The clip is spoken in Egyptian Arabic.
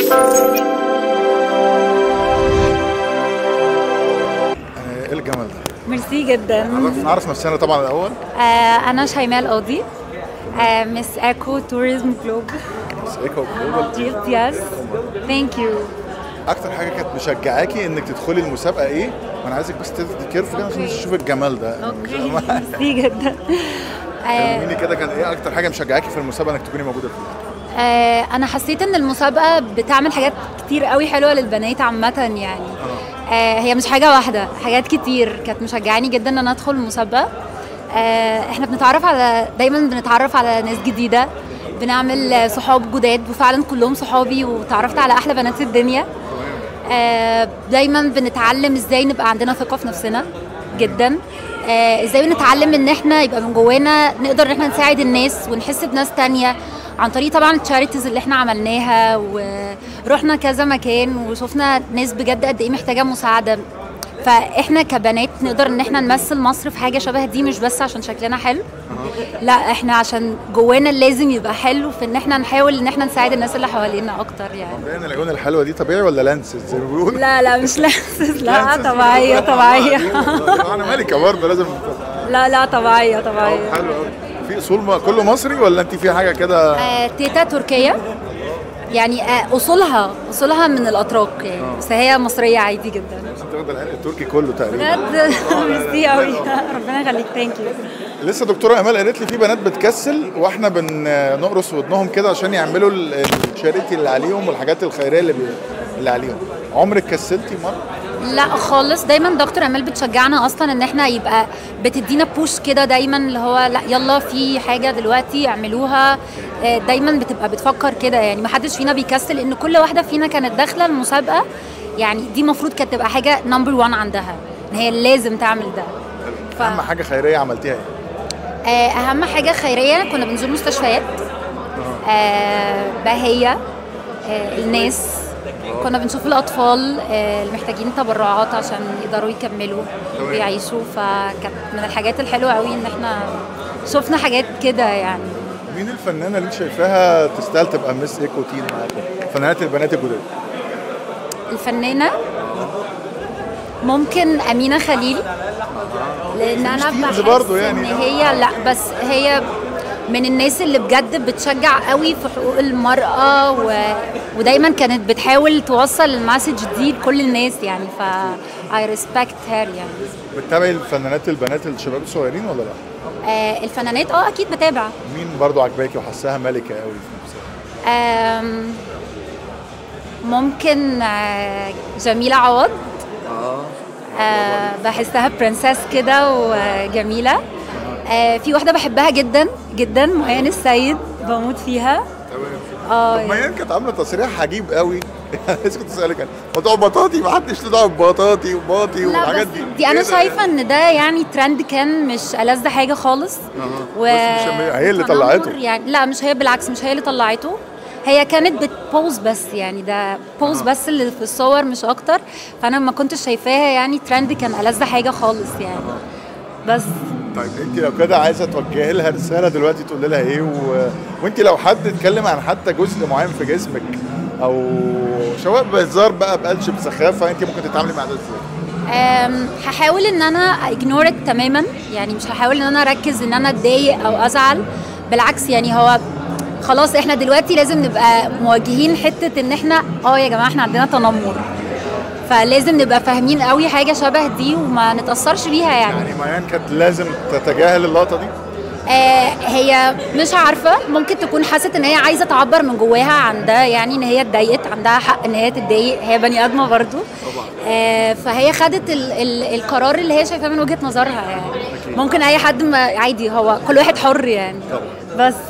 ايه الجمال ده؟ ميرسي جدا نعرف نعرف نفسنا طبعا الاول آه انا شيماء القاضي آه مس ايكو توريزم جلوب بس ايكو جلوبال جيبت يس ثانك يو اكتر حاجه كانت مشجعاكي انك تدخلي المسابقه ايه؟ وانا عايزك بس تدي كيرف كده عشان تشوفي الجمال ده اوكي ميرسي جدا آه كلميني كده كان ايه اكتر حاجه مشجعاكي في المسابقه انك تكوني موجوده فيها؟ آه انا حسيت ان المسابقه بتعمل حاجات كتير قوي حلوه للبنات عامه يعني آه هي مش حاجه واحده حاجات كتير كانت مشجعاني جدا ان انا ادخل المسابقه آه احنا بنتعرف على دايما بنتعرف على ناس جديده بنعمل صحاب جداد وفعلا كلهم صحابي وتعرفت على احلى بنات في الدنيا آه دايما بنتعلم ازاي نبقى عندنا ثقه في نفسنا جدا آه ازاي بنتعلم ان احنا يبقى من جوانا نقدر ان احنا نساعد الناس ونحس بناس تانية عن طريق طبعا التشاريتيز اللي احنا عملناها ورحنا كذا مكان وشفنا ناس بجد قد ايه محتاجه مساعده فاحنا كبنات نقدر ان احنا نمثل مصر في حاجه شبه دي مش بس عشان شكلنا حلو لا احنا عشان جوانا لازم يبقى حلو في ان احنا نحاول ان احنا نساعد الناس اللي حوالينا اكتر يعني باين العيون الحلوه دي طبيعي ولا لانسز زي ما بيقولوا؟ لا لا مش لانسز لا طبيعيه طبيعيه انا مالكه برضه لازم لا لا طبيعيه طبيعيه حلو قوي في اصول ما- كله مصري ولا انت في حاجه كده آه، تيتا تركية يعني آه، اصولها اصولها من الاتراك يعني بس هي مصريه عادي جدا انت واخده العرق التركي كله تقريبا بجد ميرسي قوي ربنا يخليك ثانك يو لسه دكتوره امال قالت لي في بنات بتكسل واحنا بنقرص ودنهم كده عشان يعملوا ال- الشاريتي اللي عليهم والحاجات الخيريه اللي, بي... اللي عليهم عمرك كسلتي مره لا خالص دايما دكتور امال بتشجعنا اصلا ان احنا يبقى بتدينا بوش كده دايما اللي هو لا يلا في حاجه دلوقتي اعملوها آه، دايما بتبقى بتفكر كده يعني ما حدش فينا بيكسل لان كل واحده فينا كانت داخله المسابقه يعني دي المفروض كانت تبقى حاجه نمبر 1 عندها ان هي لازم تعمل ده ف... اهم حاجه خيريه عملتيها ايه آه، اهم حاجه خيريه كنا بنزور مستشفيات آه، بهيه آه، الناس كنا بنشوف الاطفال آه، اللي محتاجين تبرعات عشان يقدروا يكملوا ويعيشوا فكانت من الحاجات الحلوه قوي ان احنا شفنا حاجات كده يعني مين الفنانه اللي انت شايفاها تستاهل تبقى مس ايكو تين معاكم فنانات البنات الجداد الفنانه ممكن امينه خليل لان انا ستيلز بحس برضو ان يعني. هي لا بس هي من الناس اللي بجد بتشجع قوي في حقوق المرأة و... ودايما كانت بتحاول توصل المسج دي لكل الناس يعني ف I respect her يعني بتتابعي الفنانات البنات الشباب الصغيرين ولا لا؟ آه الفنانات اه اكيد بتابع مين برضو عجباكي وحساها ملكه قوي في نفسها؟ آم، ممكن آه جميلة عوض آه بحسها برنسس كده وجميلة آه في واحدة بحبها جدا جدا مهيان السيد بموت فيها اه طب ميان كانت عامله تصريح عجيب قوي لسه كنت اسالك يعني موضوع بطاطي ما حدش له دعوه ببطاطي وباطي لا والحاجات بس دي دي انا إيه ده؟ شايفه ان ده يعني ترند كان مش ألذ حاجه خالص و... بس مش هي اللي وتنمر طلعته. يعني لا مش هي بالعكس مش هي اللي طلعته هي كانت بتبوز بس يعني ده بوز بس اللي في الصور مش اكتر فانا ما كنتش شايفاها يعني ترند كان ألذ حاجه خالص يعني بس طيب انت لو كده عايزه توجهي لها رساله دلوقتي تقول لها ايه و... وانت لو حد اتكلم عن حتى جزء معين في جسمك او سواء بهزار بقى بقلش بسخافه انت ممكن تتعاملي مع ده ازاي؟ أم، هحاول ان انا اجنور تماما يعني مش هحاول ان انا اركز ان انا اتضايق او ازعل بالعكس يعني هو خلاص احنا دلوقتي لازم نبقى مواجهين حته ان احنا اه يا جماعه احنا عندنا تنمر فلازم نبقى فاهمين قوي حاجه شبه دي وما نتاثرش بيها يعني يعني ميان كانت لازم تتجاهل اللقطه دي آه هي مش عارفه ممكن تكون حست ان هي عايزه تعبر من جواها عن ده يعني ان هي اتضايقت عندها حق ان هي تتضايق هي بني ادمه برضو آه فهي خدت ال ال القرار اللي هي شايفاه من وجهه نظرها يعني ممكن اي حد ما عادي هو كل واحد حر يعني بس